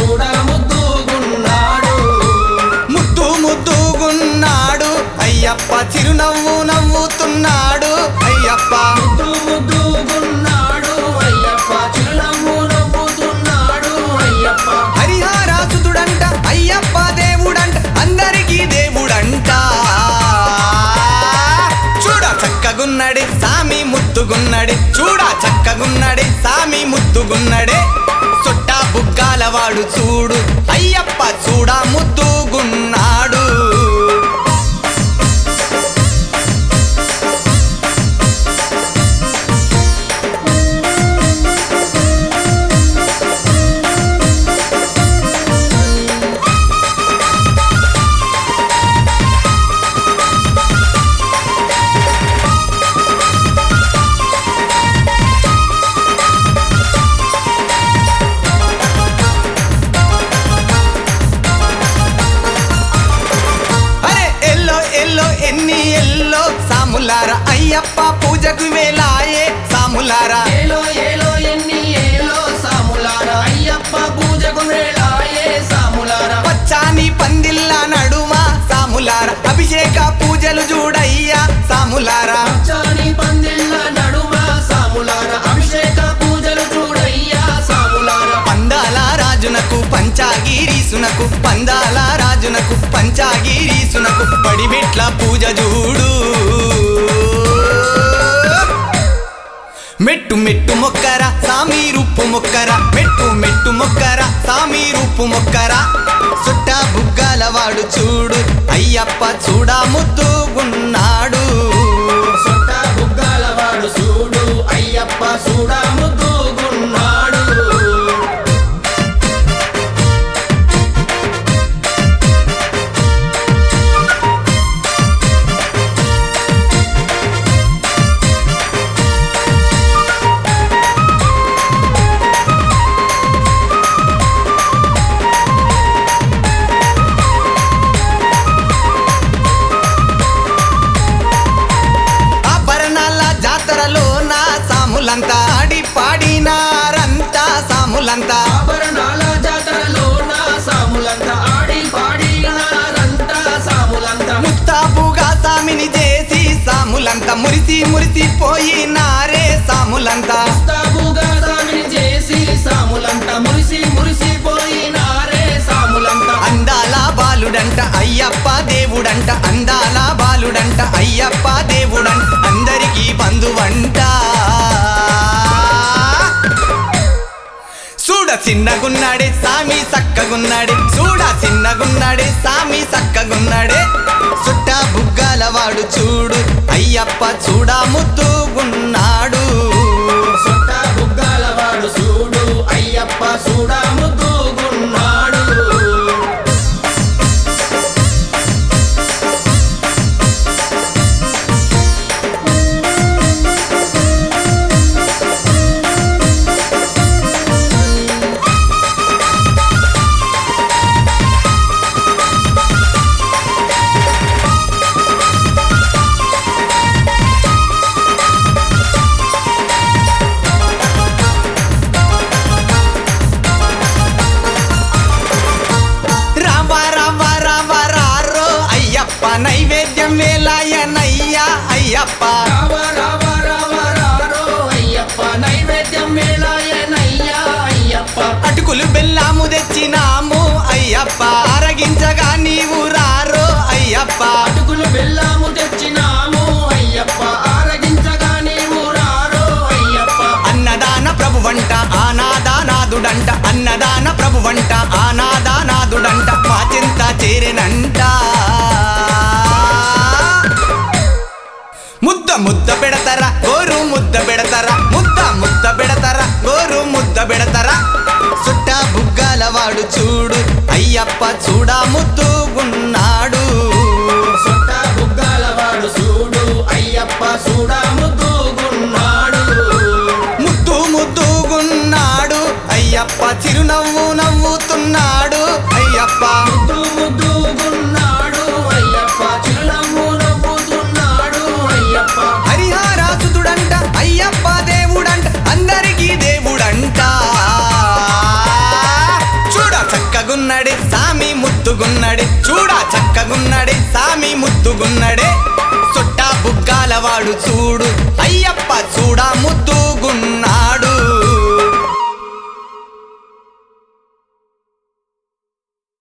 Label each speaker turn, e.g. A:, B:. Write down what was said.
A: చూడ ముద్దుగున్నాడు
B: ముద్దు ముద్దుగున్నాడు అయ్యప్ప చిరునవ్వు నవ్వుతున్నాడు అయ్యప్ప
A: ముద్దు ముద్దుగున్నాడు అయ్యప్ప చిరునవ్వు నవ్వుతున్నాడు అయ్యప్ప
B: హరిహరాసుతుడంట అయ్యప్ప దేవుడంట అందరికీ దేవుడంట చూడ చక్కగున్నడే సామి ముద్దుగున్నడే చూడ చక్కగున్నడే సామి ముద్దుగున్నడే చుట్ట బుగ్గాల వాడు చూడు అయ్యప్ప చూడ ముద్దుగున్నాడు అరే ఎల్లో ఎల్లో ఎన్ని ఎల్లో సాములార అయ్యప్ప పూజకు వేలాయే సాములారా
A: ఏలో ఏలో ఎన్ని ఏలో సాములార అయ్యప్ప పూజకు వేళాయే సాములార
B: పచ్చాని పందిల్ల నడుమ సాములార అభిషేక పూజలు చూడయ్యా సాములారా
A: చాని పందిళ్ళ నడుమ సాములార అభిషేక పూజలు చూడయ్యా సాములార
B: పందాల రాజునకు పంచాగిరీసునకు పందాల రాజునకు పంచాగిరీసునకు పడిబిట్ల పూజ చూడు మెట్టు మెట్టు మొక్కర సామి రూపు మొక్కర మెట్టు మెట్టు మొక్కర సామి రూపు మొక్కర సుట్ట బుగ్గాల వాడు చూడు అయ్యప్ప చూడా ముద్దుగున్నాడు
A: సొట్ట బుగ్గాల వాడు చూడు అయ్యప్ప చూడ ముద్దుగున్నాడు
B: ఆభరణాల జాతరలో నా సాములంతా ఆడి పాడినారంతా సాములంతా
A: ఆభరణాల జాతరలో నా సాములంతా ఆడి పాడినారంతా సాములంతా
B: ముస్తాబుగా సామిని చేసి సాములంతా మురిసి మురిసి పోయినారే సాములంతా
A: తాబుగా సామిని చేసి సాములంతా మురిసి మురిసి పోయినారే సాములంతా
B: అందాల బాలుడంట అయ్యప్ప దేవుడంట అందాల బాలుడంట అయ్యప్ప దేవుడంట అందరికీ బంధువంట చూడ చిన్నగున్నాడే సామి సక్కగున్నాడే చూడ చిన్నగున్నాడే సామి సక్కగున్నాడే సుట్ట బుగ్గాల వాడు చూడు అయ్యప్ప చూడ ముద్దుగున్నాడు
A: సొట్ట బుగ్గాల వాడు చూడు అయ్యప్ప చూడ ముద్దుగున్నాడు
B: రామ రామ రామ రారో అయ్యప్ప నైవేద్యం వేలాయనయ్యా అయ్యప్ప
A: రావ రావ రావ రారో అయ్యప్ప నైవేద్యం వేళాయనయ్యా అయ్యప్ప
B: అటుకులు బెల్లాము తెచ్చినాము అయ్యప్ప అరగించగా నీవు రారో అయ్యప్ప
A: అటుకులు బెల్లము తెచ్చినాము అయ్యప్ప ఆరగించగా నీవు రారో అయ్యప్ప
B: అన్నదాన ప్రభువంట ఆనాదానాదుడంట అన్నదాన ప్రభువంట ఆనాదానాదుడంట మా చింత చేరెనంట ముద్ద ముద్ద పెడతారా గోరు ముద్ద పెడతారా ముద్ద ముద్ద పెడతారా గోరు ముద్ద పెడతారా సుట్ట బుగ్గాల వాడు చూడు అయ్యప్ప చూడా ముద్దుగున్నాడు
A: సొట్ట బుగ్గాల వాడు చూడు అయ్యప్ప చూడ ముద్దుగున్నాడు
B: ముద్దు ముద్దుగున్నాడు అయ్యప్ప చిరునవ్వు నవ్వుతున్నాడు అయ్యప్ప
A: ముద్దు ముద్దుగున్నాడు అయ్యప్ప చిరునవ్వు నవ్వుతున్నాడు అయ్యప్ప
B: హరిహరాసుతుడంట అయ్యప్ప దేవుడంట అందరికీ దేవుడంట చూడ చక్క చక్కగున్నడే సామి ముద్దుగున్నడే చూడా చక్కగున్నడే సామి ముద్దుగున్నడే సుట్టా బుగ్గాల వాడు చూడు అయ్యప్ప చూడా ముద్దు